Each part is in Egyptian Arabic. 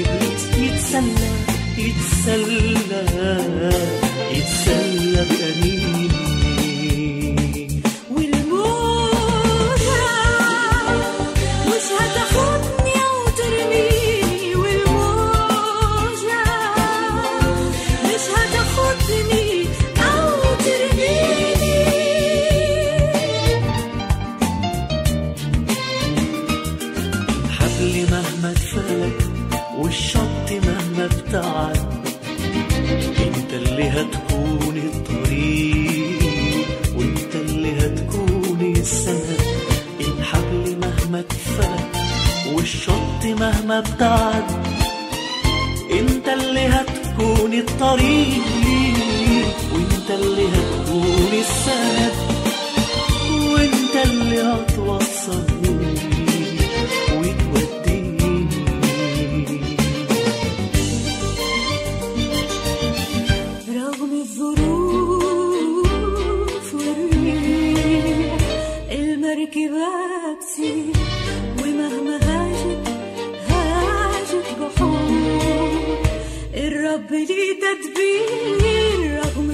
إبليس يتسلى يتسلى يتسلى بأنيني والموجة مش هتاخدني أو ترميني والموجة مش هتاخدني أو ترميني الحبل مهما اتفلت والشط مهما ابتعد انت اللي هتكون الطريق وانت اللي هتكون السند الحبل مهما اتفلت والشط مهما ابتعد انت اللي هتكون الطريق وانت اللي هتكون السند وانت اللي هتوصلني وتوديني رغم الظروف والريح المركبة تسير ومهما هاجت هاجت بحور الرب ليه تدبير رغم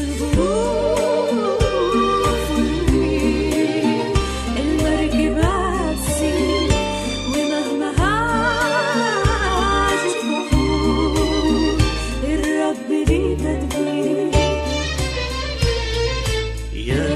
الظروف والريح المركبة تسير ومهما هاجت بحور الرب ليه تدبير يا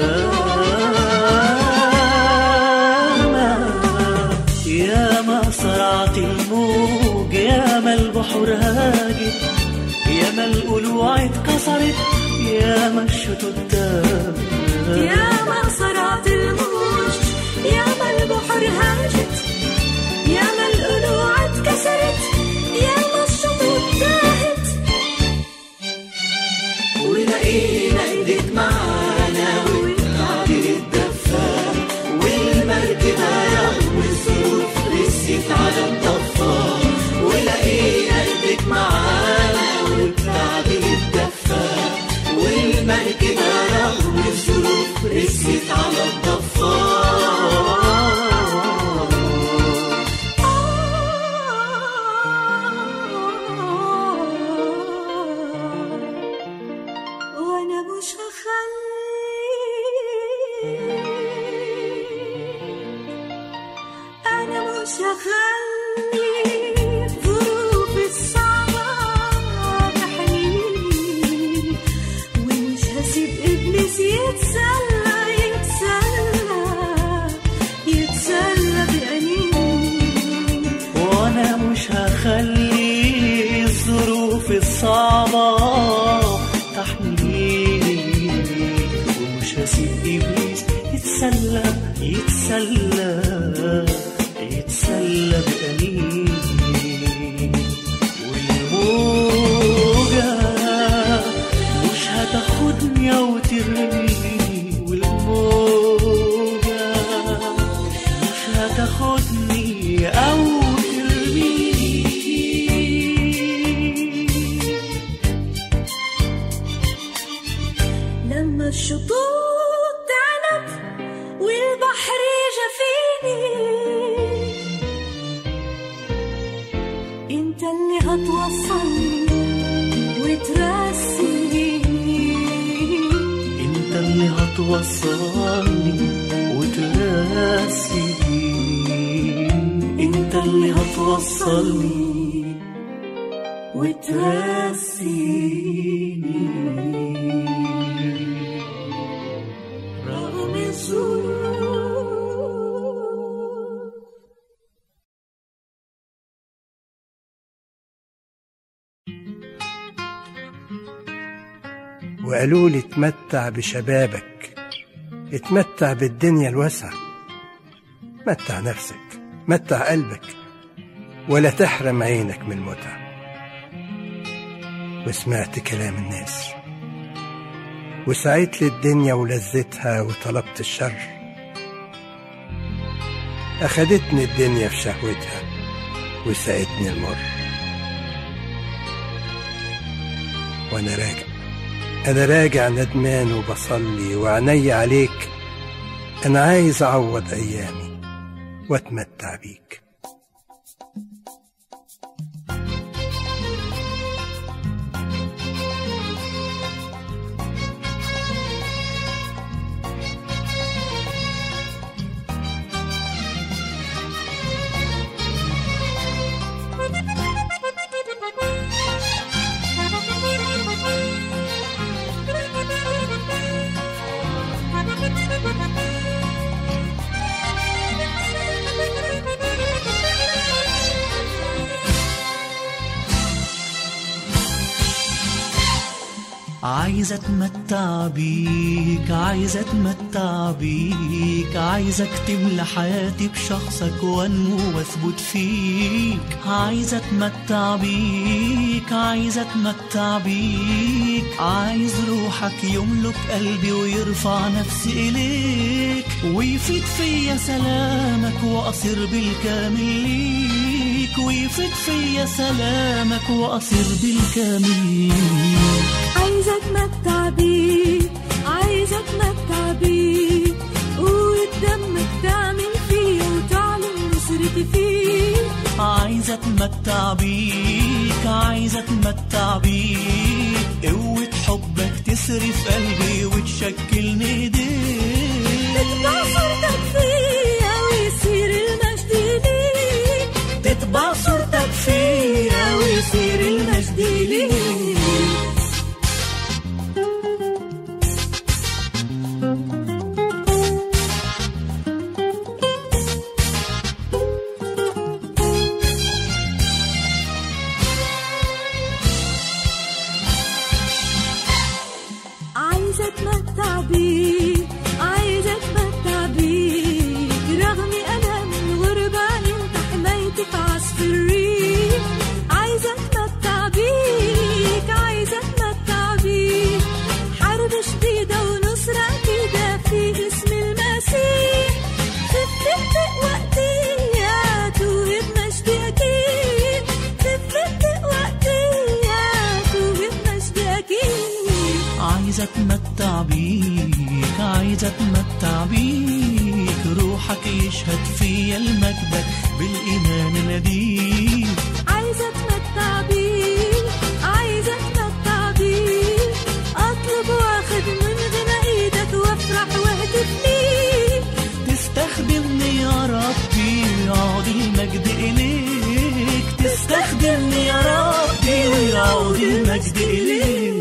ما يا ما صرعت الموج يا ما البحر هاجت يا ما القلوع اتكسرت يا ما الشتوت تاهت يا ما صرعت الموج يا ما البحر هاجت يا ما القلوع اتكسرت يا ما الشطوط تاهت ولقينا ايديك معانا والقعدة الدفان والمركبة رغم الظروف رست على الضفة ولقينا ايديك معانا والقعدة الدفان والمركبة رغم الظروف رست على الضفة وانا مش هخلي انا مش هخلي ظروف الصعبة تحميني ومش هسيب ابليس يتسلى يتسلى يتسلى بأنيني وانا مش هخلي الظروف الصعبة تحميني ومش هسيب ابليس يتسلى يتسلى يتسلى بأنيني والموجة مش هتاخدني او ترميني والموجة مش هتاخدني او ترميني لما الشطوط تعلت والبحر جفيني انت اللي هتوصلني وترسيني انت اللي هتوصلني وتراسيني انت اللي هتوصلني وتراسيني رغم الظروف وقالوا لي اتمتع بشبابك اتمتع بالدنيا الواسعة متع نفسك متع قلبك ولا تحرم عينك من المتعة وسمعت كلام الناس وسعيت للدنيا ولذتها وطلبت الشر أخدتني الدنيا في شهوتها وسقتني المر وأنا راجع أنا راجع ندمان وبصلي وعيني عليك أنا عايز أعوض أيامي وأتمتع بيك عايز اتمتع بيك عايز اتمتع بيك عايز اكتب لحياتي بشخصك وانمو واثبت فيك عايز اتمتع بيك عايز اتمتع بيك عايز روحك يملك قلبي ويرفع نفسي اليك ويفيد فيا سلامك واصير بالكامل ليك ويفيد فيا سلامك واصير بالكامل ليك عايزة اتمتع بيك عايزة اتمتع بيك قوة دمك تعمل فيا وتعلن نصرتي فيك عايز اتمتع بيك عايز اتمتع بيك قوة حبك تسري في قلبي وتشكلني ايديك تطبع صورتك فيا ويصير المجد ليك تطبع صورتك فيا ويصير المجد ليك عايزة اتمتع بيك عايزة اتمتع بيك رغم انا من غربة انت حمايتي في عصف الريح عايزة اتمتع بيك عايزة اتمتع بيك حرب شديدة ونصرة أكيدة في اسم المسيح خفت وقتيات وهب مجد أكيد خفت وقتيات وهب مجد أكيد عايز اتمتع بيك عايز اتمتع بيك روحك يشهد فيا المجدك بالايمان نديك عايزة اتمتع بيك عايزة اتمتع بيك اطلب واخد من غنى ايدك وافرح واهتف ليك تستخدمني يا ربي يعود المجد إليك تستخدمني يا ربي ويعود المجد إليك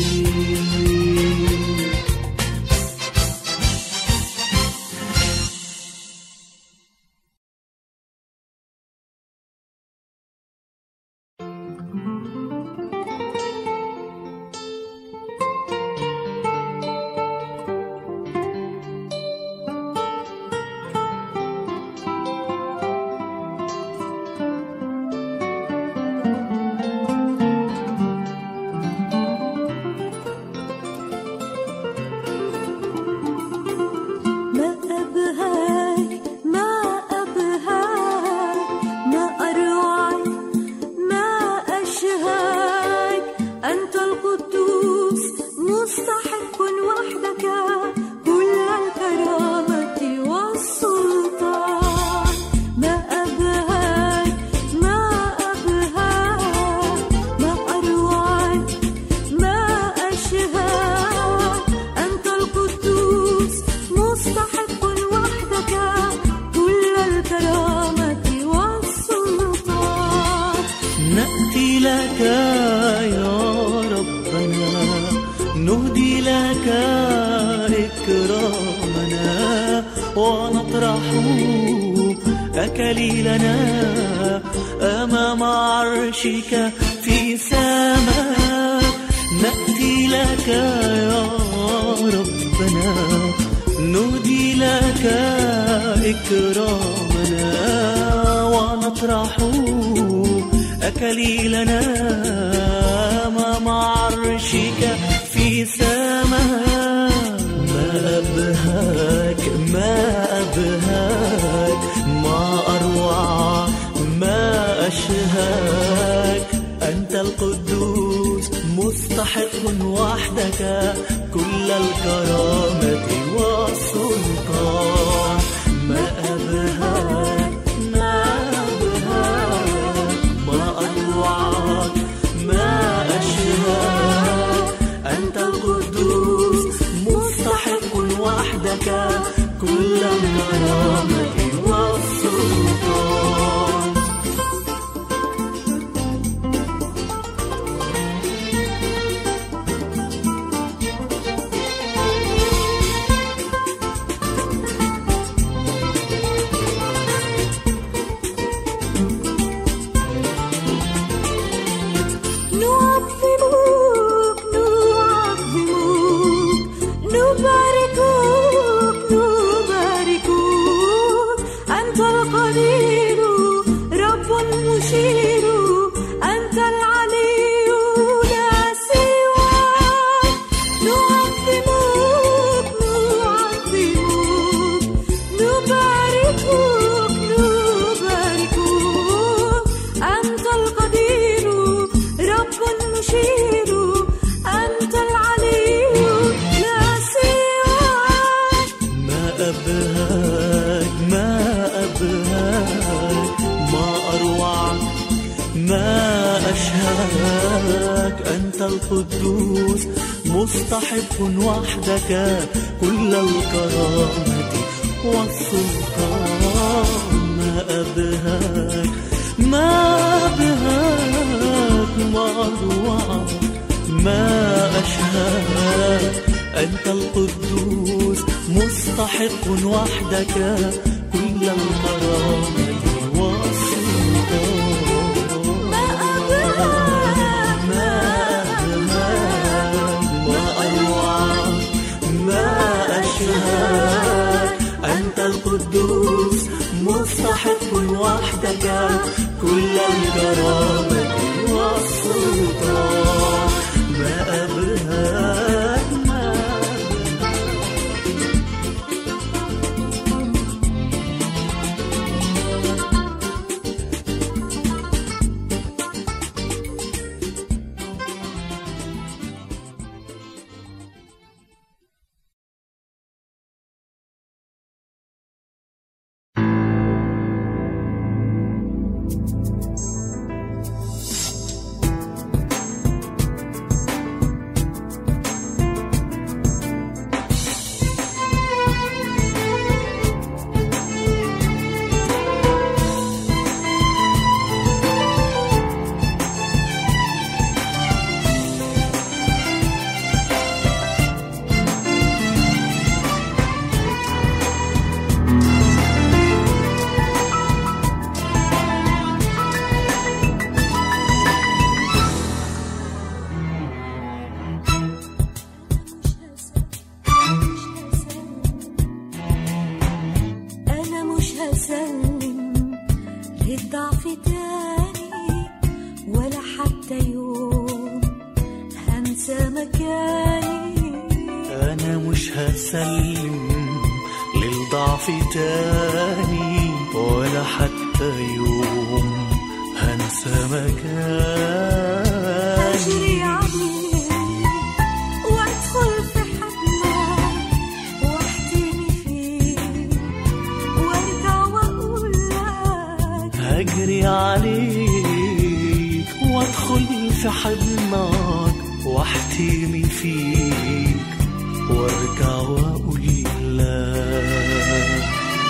ما أبهاك ما أبهاك ما أروعك ما أشهاك أنت القدوس مستحق وحدك كل الكرامة والسلطان ما أبهاك ما أبهاك ما أروعك ما أشهاك أنت القدوس مستحق وحدك كل الكرامة والسلطان نأتي لك يا ربنا نهدي لك إكرامنا ونطرح أكليلنا أمام عرشك في سماء نأتي لك يا ربنا نهدي لك إكرامنا ونطرح أكليلنا أمام عرشك في سماء ما أبهاك ما أبهاك ما أروع ما أشهاك أنت القدوس مستحق وحدك كل الكرامة والسلطان ما أبهاك ما أبهاك ما أروعك ما أشهاك أنت القدوس مستحق وحدك كل الكرامة والسلطان نعظمك نباركوك نباركوك أنت القدير رب مشير أنت العلي لا سواك نعظموك نعظموك نباركوك نباركوك أنت القدير رب مشير أنت العلي لا سواك ما أبهاك ما أبهاك ما أروعك ما أشهاك أنت القدوس مستحق وحدك كل الكرامة والسلطان ما أبهاك ما أبهاك ما أروعك ما أشهاك أنت القدوس مستحق وحدك كل الكرامة والسلطان ما أبهاك ما أبهاك ما أروعك ما أشهاك أنت القدوس مستحق وحدك كل الكرامة والسلطان ما أبهاك ما أنا مش هسلم للضعف تاني ولا حتى يوم هنسى مكاني أنا مش هسلم للضعف تاني ولا حتى يوم هنسى أجري مكاني عليك وأدخل في حضنك واحتمي فيك وأرجع وأقول لك هجري عليك وادخل في حضنك واحتمي فيك وارجع واقول لك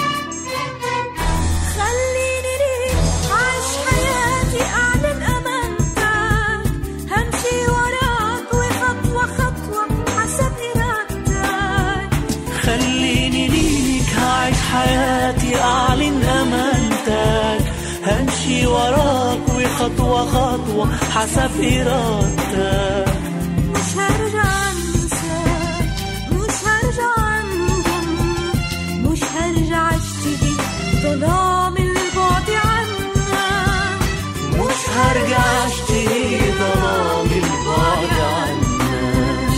خليني ليك عايش حياتي أعلن أمانتك همشي وراك وخطوة خطوة حسب إرادتك خليني ليك هعيش حياتي أعلن أمانتك همشي وراك وخطوة خطوة حسب إرادتك مش هرجع أنساك مش هرجع أندم مش هرجع أشتهي ظلام البعد عنك مش هرجع أشتهي ظلام البعد عنك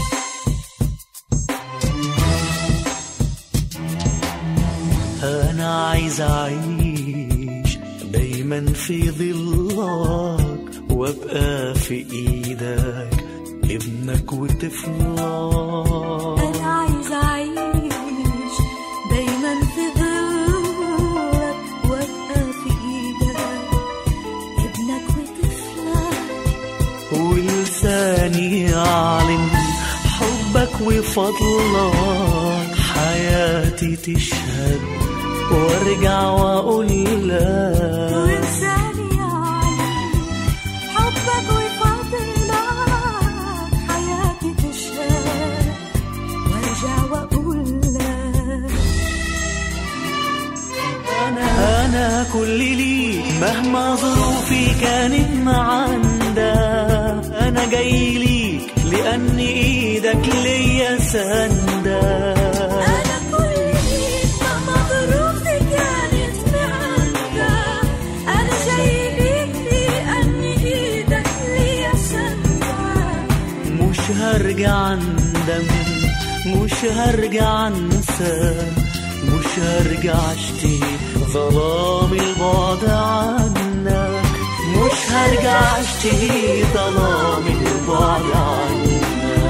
أنا عايز أعيش دايما في ظلك وأبقى في إيدك ابنك وطفلك أنا عايز أعيش دايما في ظلك وأبقى في إيدك ابنك وطفلك ولساني يعلن حبك وفضلك حياتي تشهد وارجع واقول لك ولساني يعلن حبك وفضلك حياتي تشهد وارجع واقول لك انا انا كل ليك مهما ظروفي كانت معندة انا جاي ليك لان ايدك ليا سند هرجع ندم مش هرجع انسى مش هرجع اشتهي ظلام البعد عنك مش هرجع اشتهي ظلام البعد عنك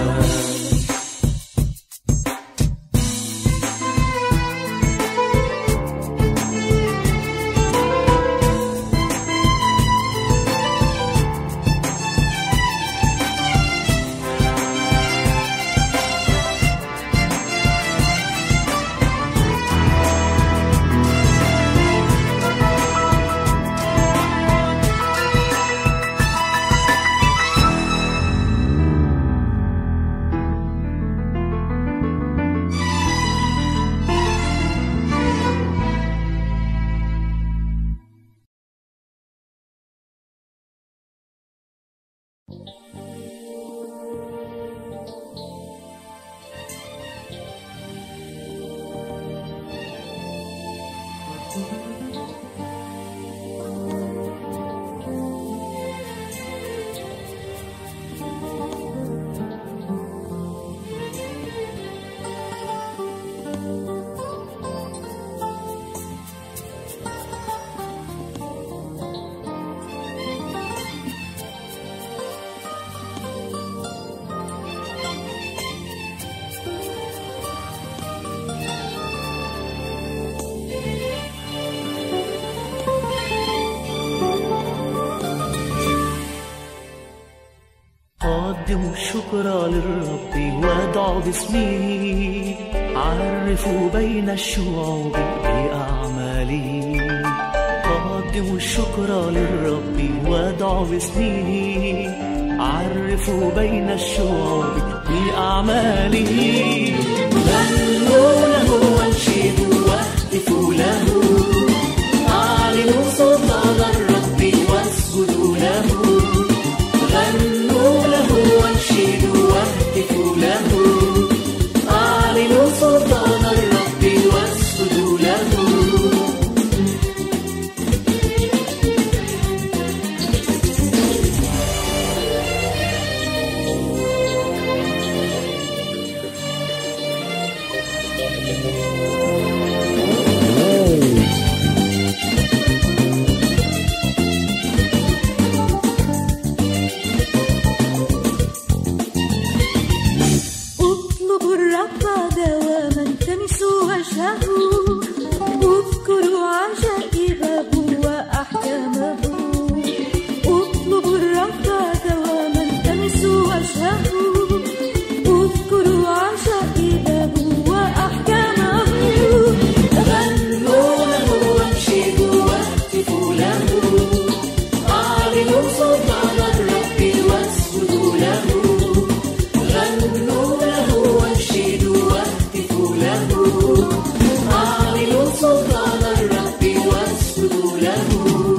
قدموا الشكر للرب وادعوا باسمه عرفوا بين الشعوب بأعماله قدموا الشكر للرب وادعوا باسمه عرفوا بين الشعوب بأعماله غنوا له وانشدوا واهتفوا له أعلنوا سلطان الرب واسجدوا له غنوا له وانشدوا واهتفوا له أعلنوا سلطان الرب واسجدوا له اطلبوا الرب دواما تمسوا وجهه اذكروا عجائبه واحكامه اطلبوا الرب دواما تمسوا وجهه اذكروا عجائبه واحكامه غنوا له وانشدوا واهتفوا له أعلنوا سلطان الرب واسجدوا له غنوا له وانشدوا واهتفوا له أعلنوا سلطان الرب واسجدوا له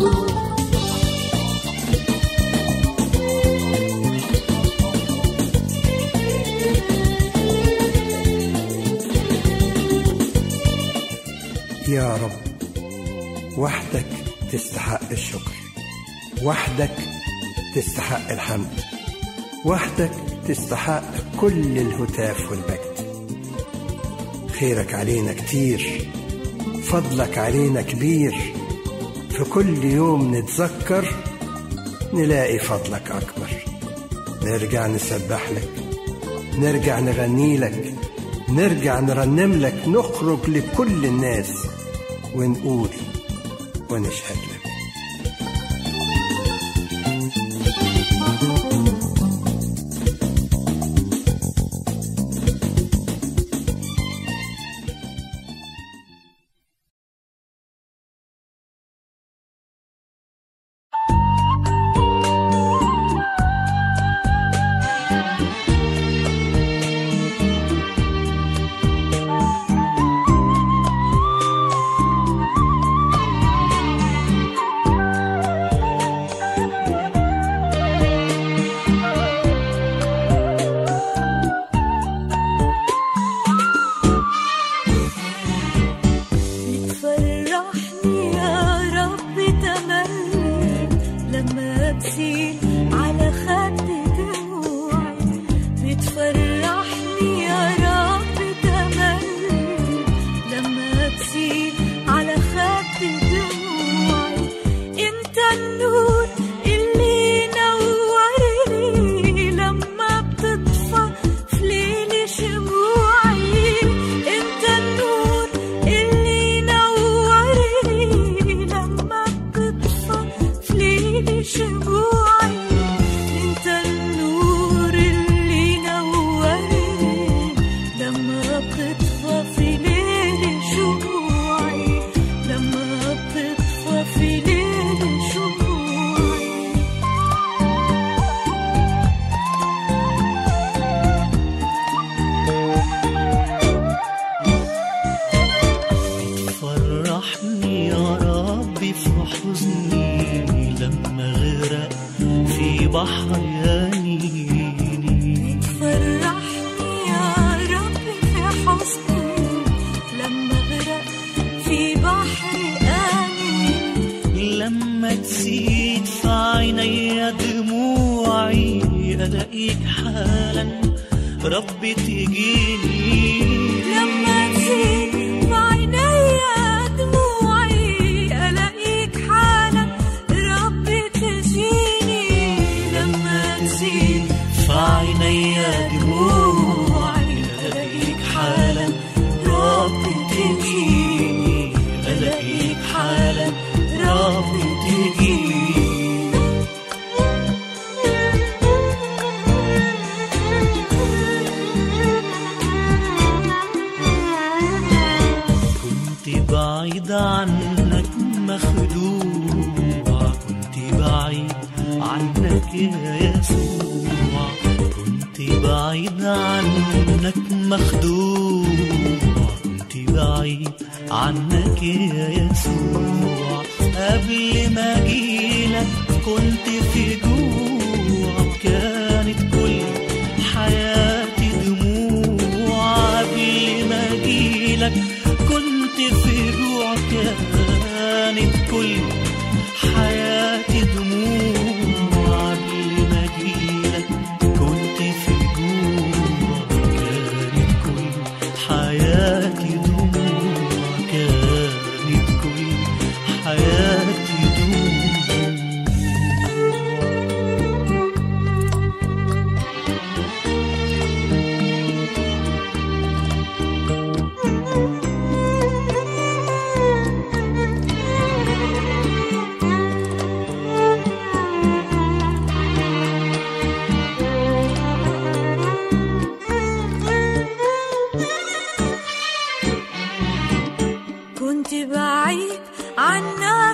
يا رب وحدك تستحق الشكر وحدك تستحق الحمد وحدك تستحق كل الهتاف والمجد خيرك علينا كتير فضلك علينا كبير في كل يوم نتذكر نلاقي فضلك أكبر نرجع نسبح لك نرجع نغني لك نرجع نرنم لك نخرج لكل الناس ونقول ونشهد لك بحر يانيني فرحني يا رب في حزني لما اغرق في بحر آمين لما تزيد في عيني دموعي الاقيك حالا رب تجيني لما تزيد في عيني دموعي ألاقيك حالا رب تجيني لما تزيد في عيني دموعي الاقيك حالا رب تجيني الاقيك حالا رب تجيني كنت بعيد عنك مخدوع كنت بعيد عنك يا يسوع كنت بعيد عنك مخدوع كنت بعيد عنك يا يسوع قبل ما اجيلك كنت في جوع كانت كل حياتي دموع قبل ما اجيلك كنت في جوع كانت كل حياتي دموع قبل ما اجيلك كنت في جوع كانت كل حياتي دموع كانت كل حياتي دموع كنت بعيد عنك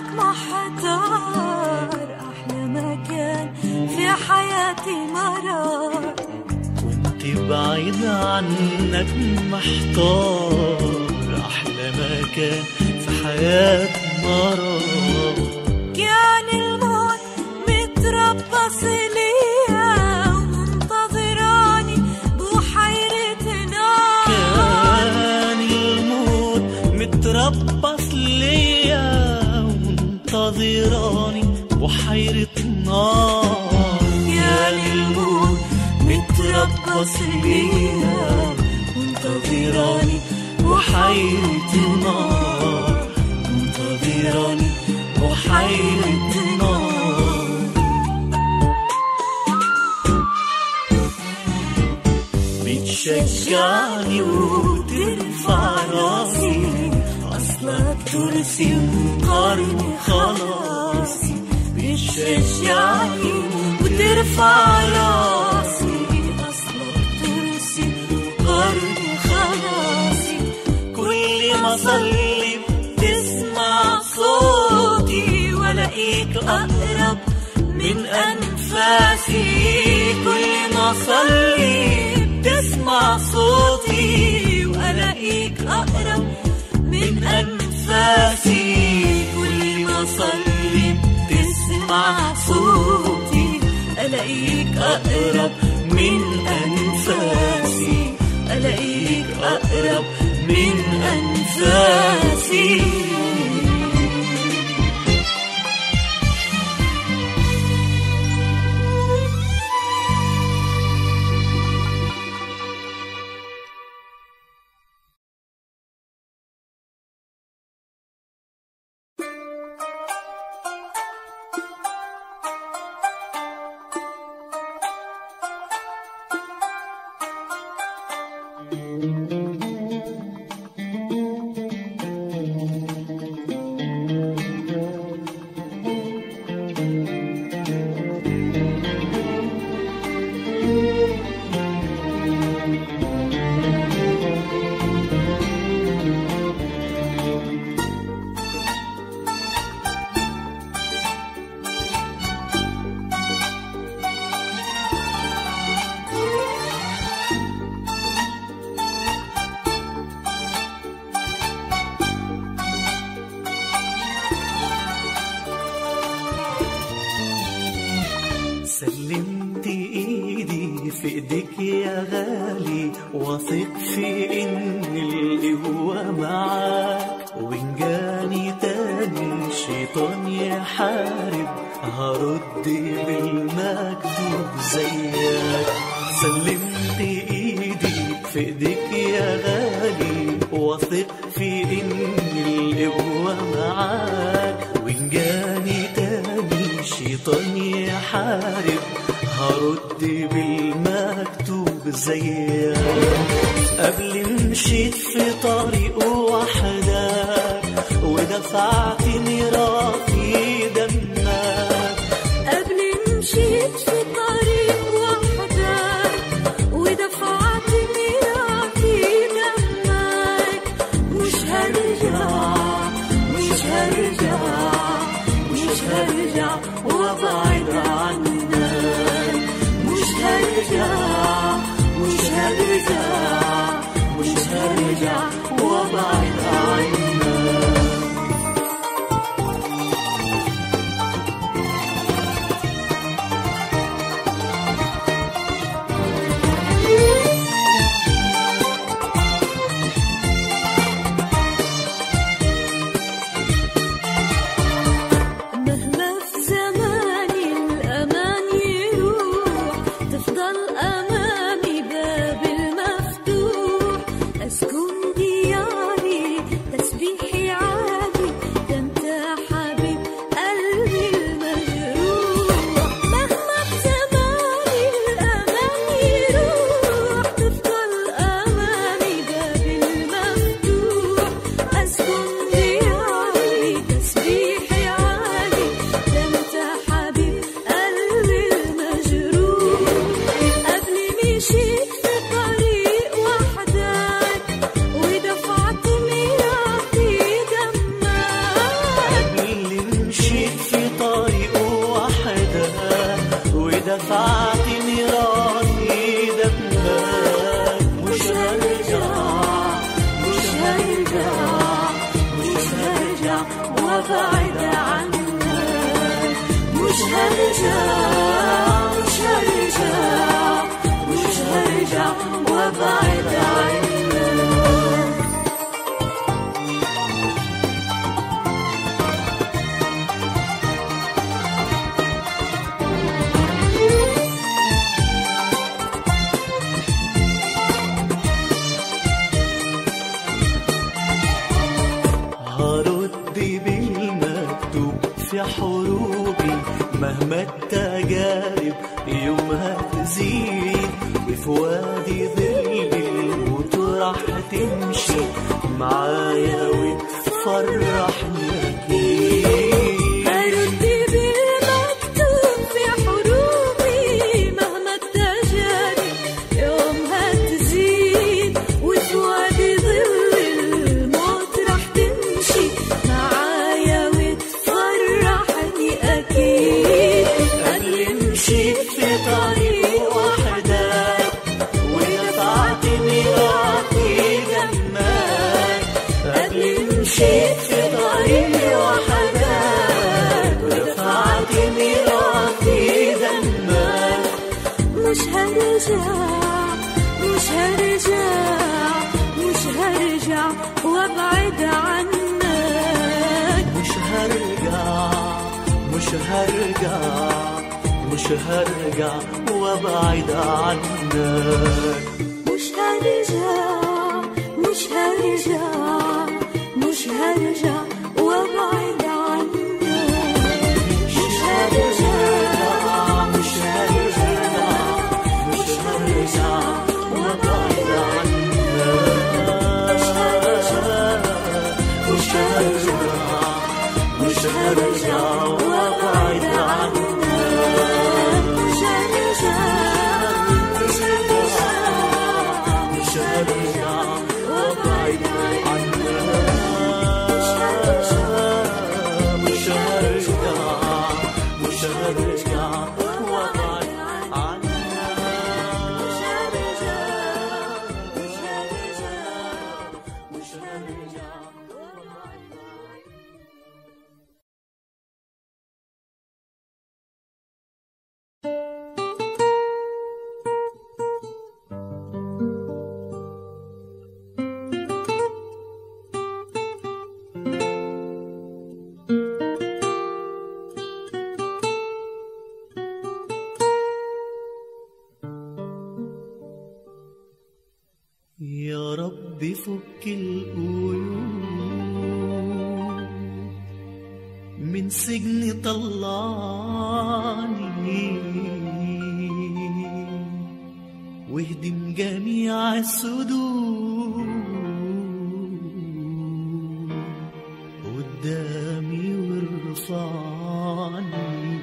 محتار أحلى مكان في حياتي مرار كنت بعيد عنك محتار أحلى مكان في حياتي مرار كان الموت متربص ليا ومنتظراني بحيرة نار كان الموت متربص ليا ومنتظراني بحيرة نار كان الموت متربص ليا منتظراني بحيرة نار منتظراني بحيرة نار بتشجعني وترفع راسي أصلك ترسي وقارني خلاصي بتشجعني وترفع راسي أصلك ترسي وقارني خلاصي كل ما أصلي بتسمع صوتي ولاقيك أقرب من أنفاسي كل ما أصلي بتسمع صوتي وألاقيك أقرب من أنفاسي كل ما أصلي بتسمع صوتي ألاقيك أقرب من أنفاسي ألاقيك أقرب من أنفاسي سلمت ايدي في ايديك يا غالي واثق في ان القوة معاك وان جاني تاني شيطان يحارب هرد بالمكتوب زيك سلمت ايدي في ايديك يا غالي واثق في ان القوة معاك وان جاني تاني شيطان يحارب هرد بالمكتوب زيك قبل مشيت في طريق وحدك ودفعت ميراثي دمك قبل مشيت في طريق وحدك ودفعت ميراثي دمك مش هرجع مش هرجع مش هرجع وابعد عنك مش هرجع مش هرجع مش هرجع وابعد عنك مهما في زماني الأمان يروح تفضل أمامي باب المفتوح أسكن دياري تسبيحي عالي ده أنت حبيب قلبي المجروح مهما في زماني الأمان يروح تفضل أمامي باب المفتوح أسكن دياري تسبيحي عالي ده أنت حبيب قلبي المجروح قبل مشيت في طريق وحدك ودفعت ميراثي دمك اللي مشيت في طريق وحدك ودفعت ميراثي دمك مش هرجع مش هرجع مش هرجع وابعد عنك مش هرجع مش هرجع مش هرجع وابعد عنك هرد بالمكتوب في حروبي مهما التجارب يومها تزيد وفي وادي ظل الموت راح تمشي معايا وتفرحني أكيد أرد بالمكتوب في حروبي مهما التجارب يومها تزيد وفي وادي ظل الموت راح تمشي معايا وتفرحني أكيد قبل مشيت في طريق وحدك ودفعت ميراثي دمك قبل مشيت في طريق وحدك ودفعت ميراثي دمك مش هرجع مش هرجع مش هرجع وابعد عنك مش هرجع مش هرجع مش هرجع وابعد عنك مش هرجع مش هرجع مش هرجع وابعد عنك مش هرجع مش هرجع مش هرجع وابعد عنك مش هرجع مش هرجع وابعد عنك مش هرجع مش هرجع مش هرجع وابعد عنك رب فك القيود من سجن طلعني واهدم جميع السدود قدامي وارفعني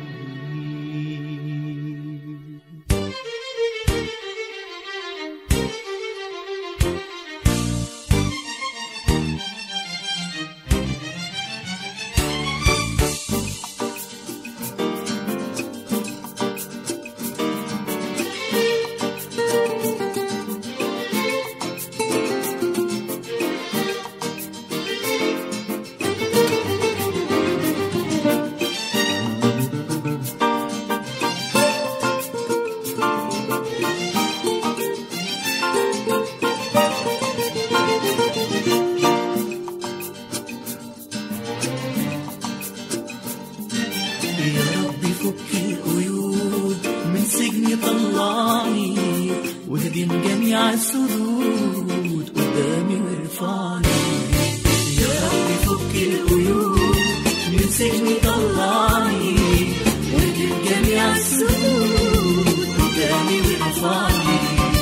يا رب فك القيود من سجن طلعني واهدم جميع السدود قدامي وارفعني يا رب فك القيود من سجن طلعني واهدم جميع السدود قدامي وارفعني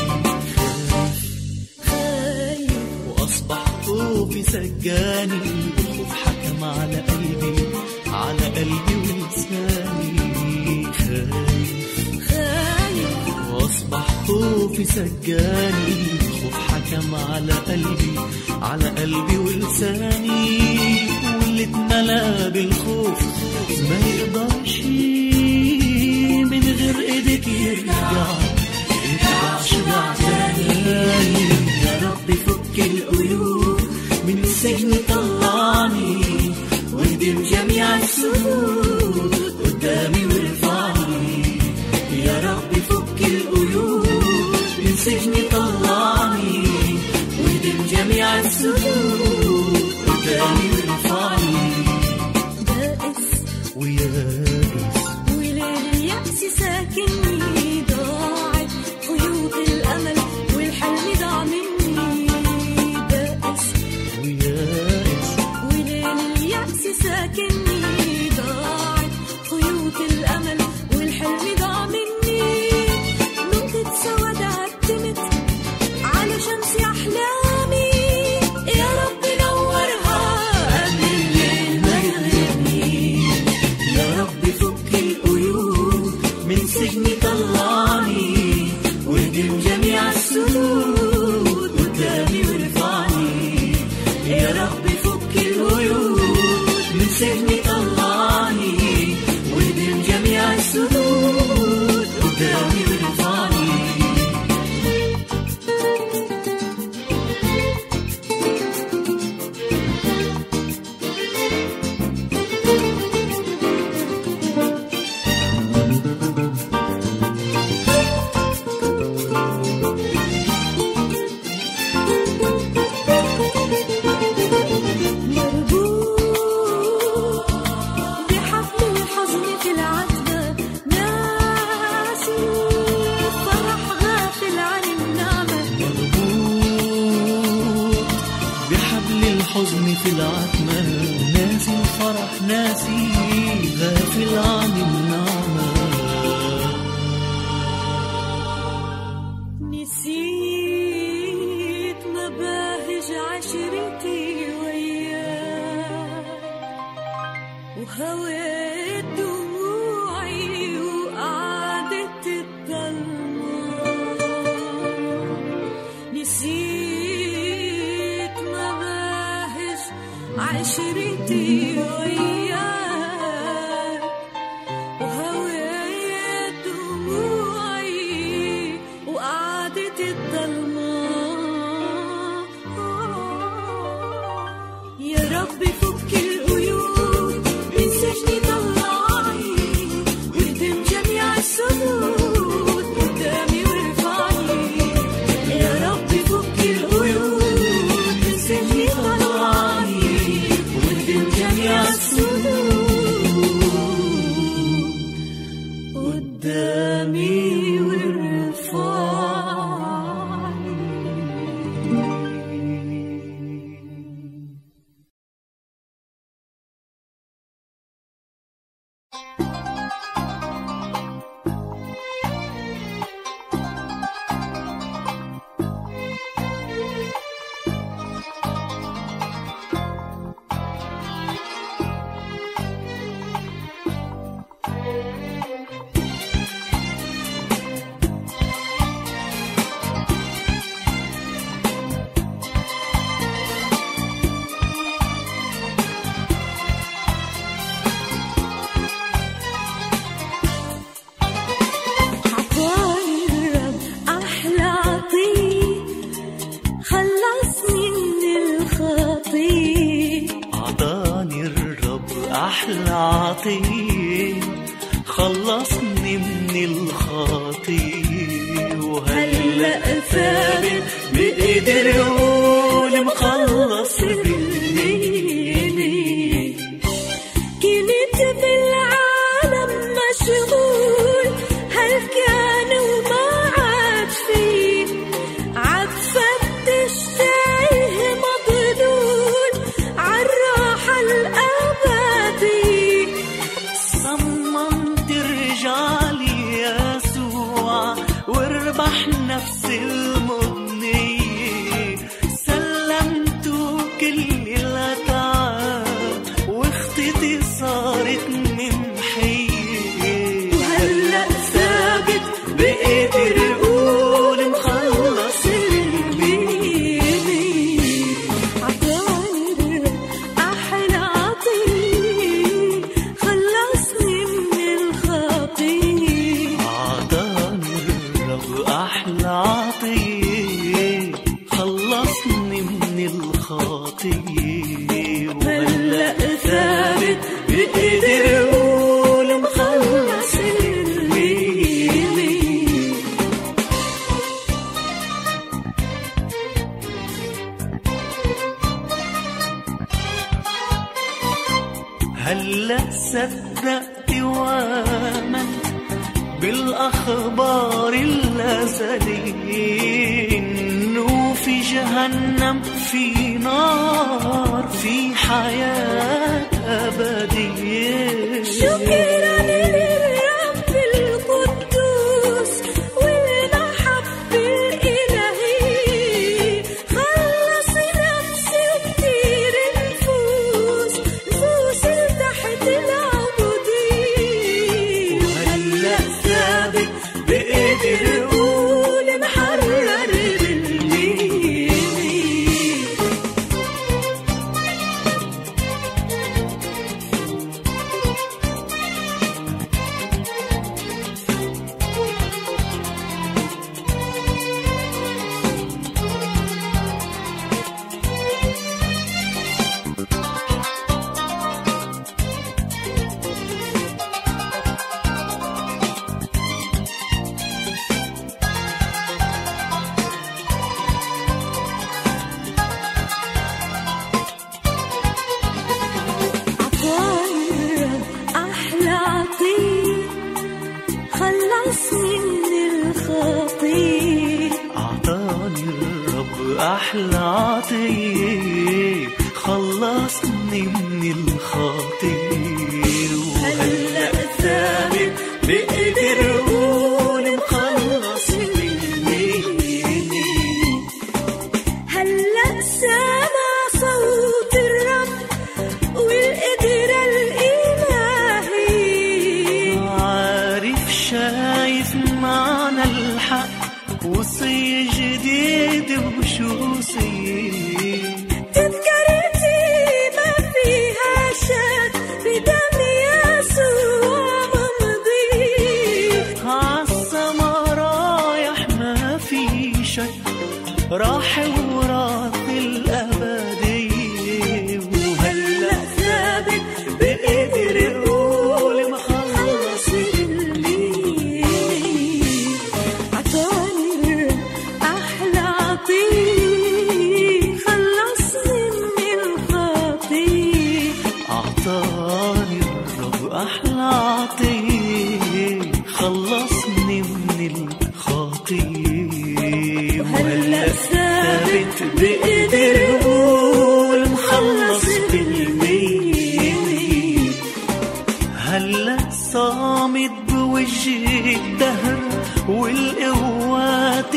خايف واصبح خوفي سجاني الخوف حكم على قلبي على قلبي ولساني خايف خايف واصبح خوفي سجاني الخوف حكم على قلبي على قلبي ولساني واللي اتملى بالخوف ما يقدرش من غير ايدك يرجع يرجع شبع تاني يا رب فك القيود من السجن طلعني واهدم جميع السدود قدامي وارفعني يا رب فك القيود من سجن طلعني واهدم جميع السدود قدامي وارفعني بائس ويائس ولليأس ساكنني ضاعت خيوط الأمل والحلم ضاع مني بائس ويائس ولليأس ساكنني ضاعت خيوط الأمل والحلم ضاع مني نقطة سواد عتمت على شمس أحلامي يا رب نورها قبل الليل ما يغربني يا رب فك القيود من سجن طلعني واهدم جميع السدود قدامي وارفعني يا رب فك القيود من سجن طلعني واهدم جميع السدود قدامي وارفعني مربوط بحبل الحزن في العتبة ناسي فرح غافل عن النعمة مربوط بحبل الحزن في العتمة ناسي الفرح ناسي غافل عن النعمة نسيت مباهج عشرتي وياك وهويت دموعي وقعدت الضلمة نسيت مباهج عشرتي وياك وهويت دموعي وقعدت الضلمة يا رب فك القيود من سجني طلعني واهدم جميع السدود قدامي وارفعني يا رب فك القيود من سجني طلعني واهدم جميع السدود عطية خلصني من الخطية وهلأ ثابت بقدر يقول مخلص بالليل كنت بالعالم مشغول هل كان وما عاد في عاد فتش تايه مضلول عالراحة الأبدية صممت ترجع لي يسوع واربح نفس المضنية سلمت كل الأتعاب واختتي صارت ممحية وهلأ ثابت بقدر أقول مخلص البيت عطاني أحلى عطية خلصني من الخطية عطاني الرب أحلى عطية خلصني من الخطية وهلأ ثابت بقدر أقول مخلص البيت هلا صدقت وامنت بالاخبار الازليه انه في جهنم في نار في حياه ابديه شكرا للرب القدوس والمحبة الإلهية خلص نفسي وكتير نفوس نفوس تحت العبودية وهلا ثابت بقدر اقول محرر بالليل عطاني أحلى عطية خلصني من الخطية أعطاني الرب أحلى عطية خلصني من الخطية وهلأ ثابت بقدر أقول مخلص مني هلأ سامع صوت الرب والقدرة الإلهية عارف شايف معنى الحق وصي جديد وشوصي تذكرتي ما فيها شك بدم يسوع ممضي عالسما رايح ما في شك راح وراث الأبدية وهلأ ثابت بقدر أقول مخلص الليل عطاني أحلى عطية خلصني من الخطية أعطاني الرب أحلى عطية خلصني من الخطية وهلأ ثابت بقدر أقول مخلص بالمية هلا صامت بوجه الدهر والقوات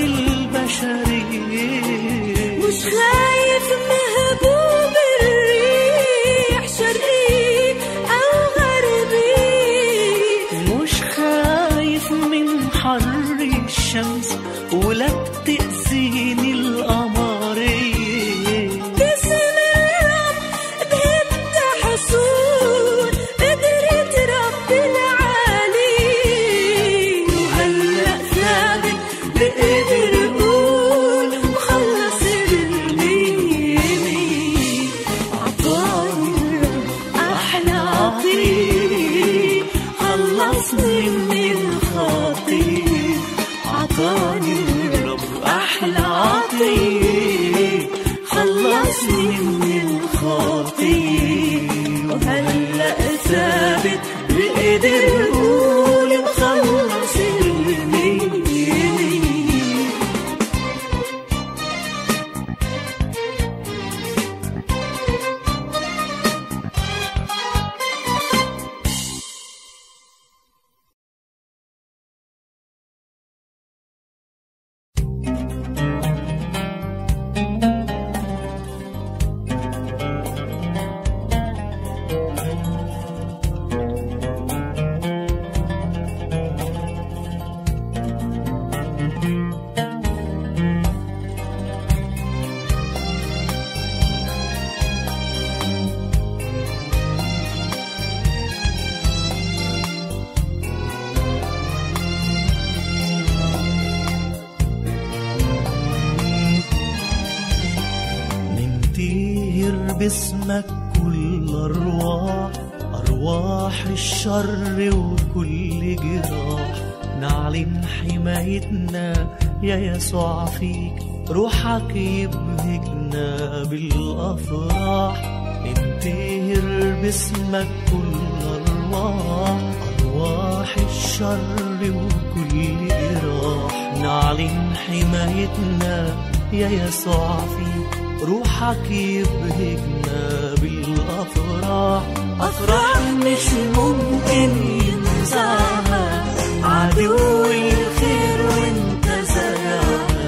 البشرية مش خايف مهبوب الريح شرقي أو غربي مش خايف من حر الشمس ولا بتأذيني القمرية باسم الرب بهبت حصول قدرة رب العالي وهلأ ثابت بقدر أقول مخلص بالليل عطاني أحلى عطية عليه خلصني من الخطية وهلأ ثابت بقدر قول مخلص المية ننتهر باسمك كل أرواح أرواح الشر وكل جراح نعلن حمايتنا يا يسوع فيك روحك يبهجنا بالأفراح ننتهر باسمك كل أرواح أرواح الشر وكل جراح نعلن حمايتنا يا يسوع فيك روحك يبهجنا بالأفراح أفراح مش ممكن ينزعها عدو الخير وانت زرعها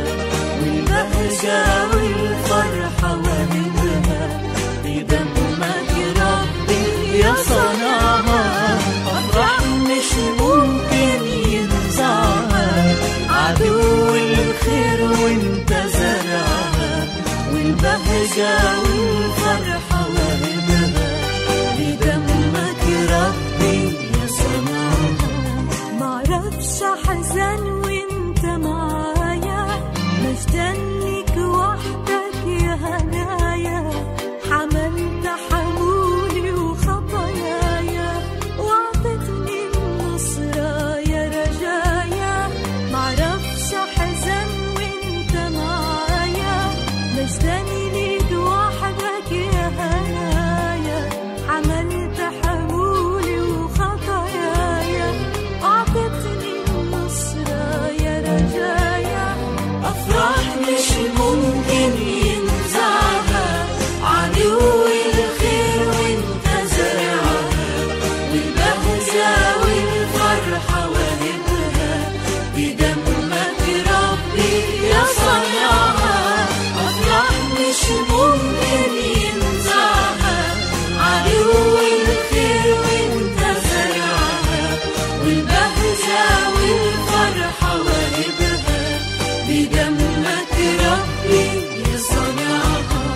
والبهجة والفرحة ومنها بدمك يا ربي يا صنعها أفراح مش ممكن ينزعها عدو الخير وانت زرعها والبهجة والفرحة وهبها بدمك ربي يا صنعها معرفش احزن وانت معايا مستنيك وحدك يا هنايا حملت حمولي وخطاياي واعطتني النصرة يا رجايا معرفش احزن وانت معايا مستني ليك وحدك يا هنايا حملت حمولي وخطاياي أعطتني النصرة يا رجايا أفراح مش ممكن ينزعها عدو الخير وانت زرعها والبهجة والفرحة وهبها بدمك ربي يا صنعها أفراح مش ممكن ينزعها عدو الخير وانت زرعها والبهجة والفرحة وهبها بدمك ربي يا صنعها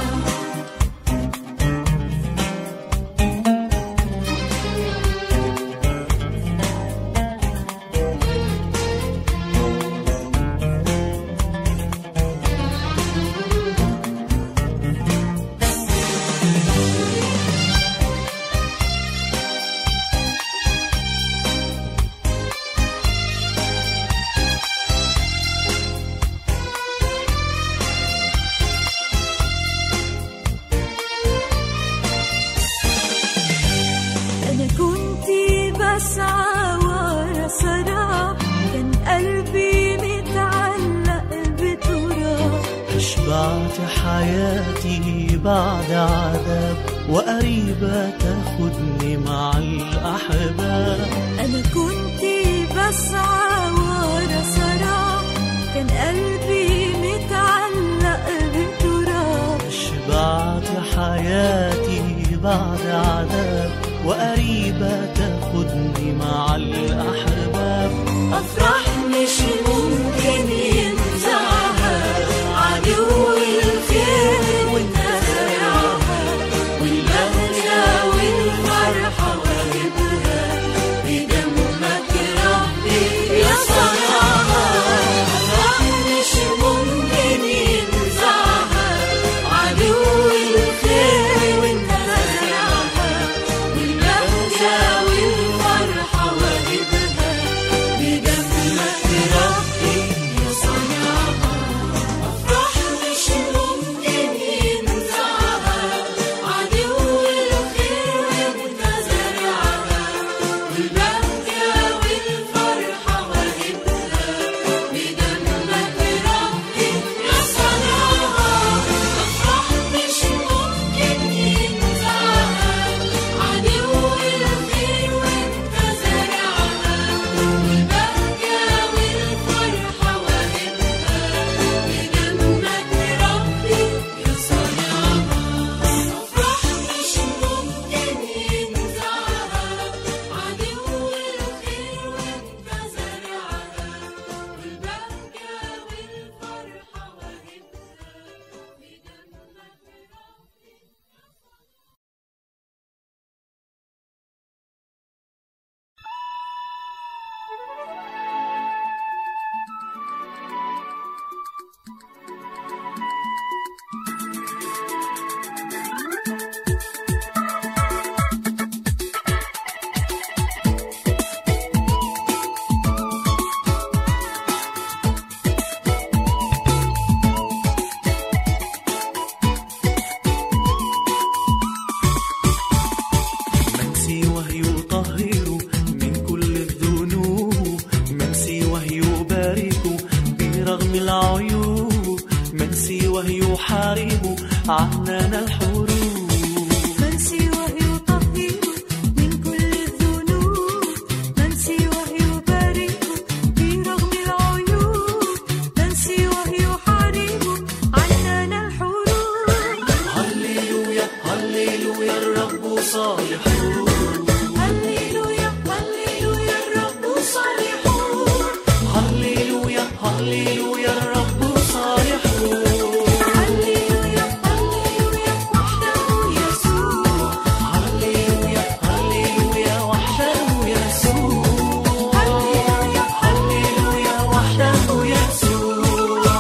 أنا كنت بسعى ورا سراب كان قلبي متعلق بتراب أشبعت حياتي بعد عذاب وقريبة تاخدني مع الأحباب أنا كنت بسعى ورا سراب كان قلبي متعلق بتراب أشبعت حياتي بعد عذاب وقريبة تاخدني مع الأحباب أفراح مش ممكن ينزعها عدو الخير وانت زرعها والبهجة والفرحة وهبها بدمك ربي يا صنعها أفراح مش ممكن ينزعها عدو الخير وانت زرعها والبهجة والفرحة وهبها رغم العيوب من سواه يحارب عننا الحروب من سواه يطهر من كل الذنوب من سواه يبارك برغم العيوب من سواه يحارب عننا الحروب هللويا هللويا الرب صالح هللويا هللويا الرب صالح هللويا هللويا الرب صالح هللويا هللويا وحده يسوع هللويا هللويا وحده يسوع هللويا هللويا وحده يسوع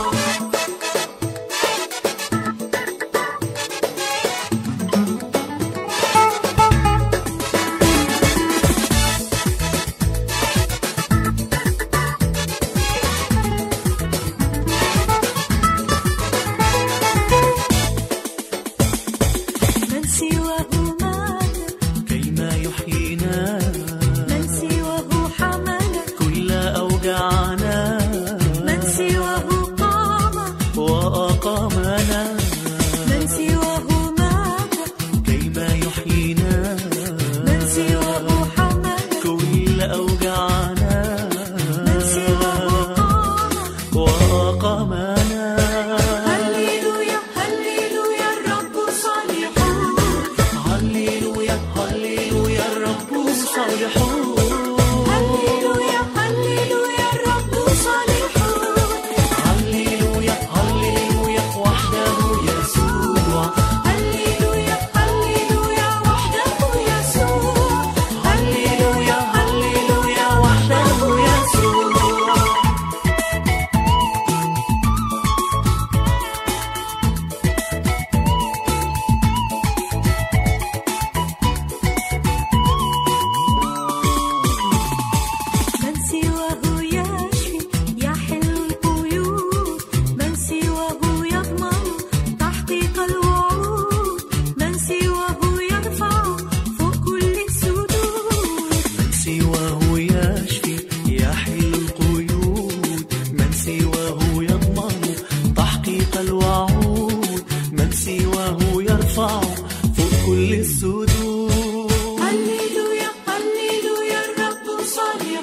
من سواه مات كيما يحيينا من سواه حمل كل أوجاعنا من سواه قام وأقامنا من سواه مات كيما يحيينا من سواه حمل كل أوجاعنا من سواه قام وأقامنا هللويا هللويا الرب صالح هللويا هللويا الرب صالح هللويا هللويا الرب صالح هللويا هللويا وحده يسوع هللويا هللويا وحده يسوع هللويا هللويا وحده يسوع من سواه يشفي يحل القيود من سواه يضمن تحقيق الوعود من سواه يرفع فوق كل السدود من سواه يشفي يحل القيود من سواه يضمن تحقيق الوعود من سواه يرفع فوق كل السدود هللويا هللويا الرب صالح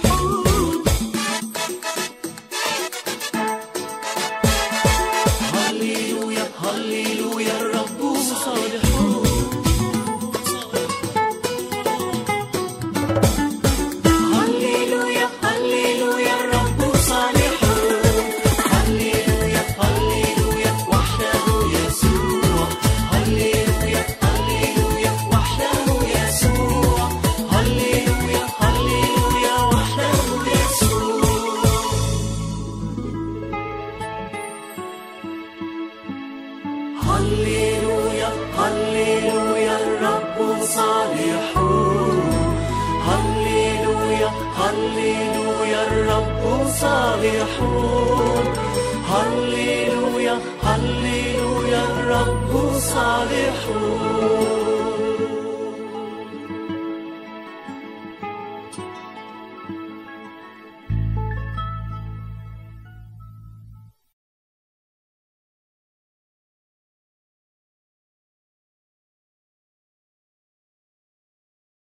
هللويا هللويا الرب صالح هللويا هللويا الرب صالح هللويا هللويا وحده يسوع هللويا هللويا وحده يسوع هللويا هللويا وحده يسوع هللويا هللويا الرب صالح هللويا هللويا الرب صالح هللويا هللويا الرب صالح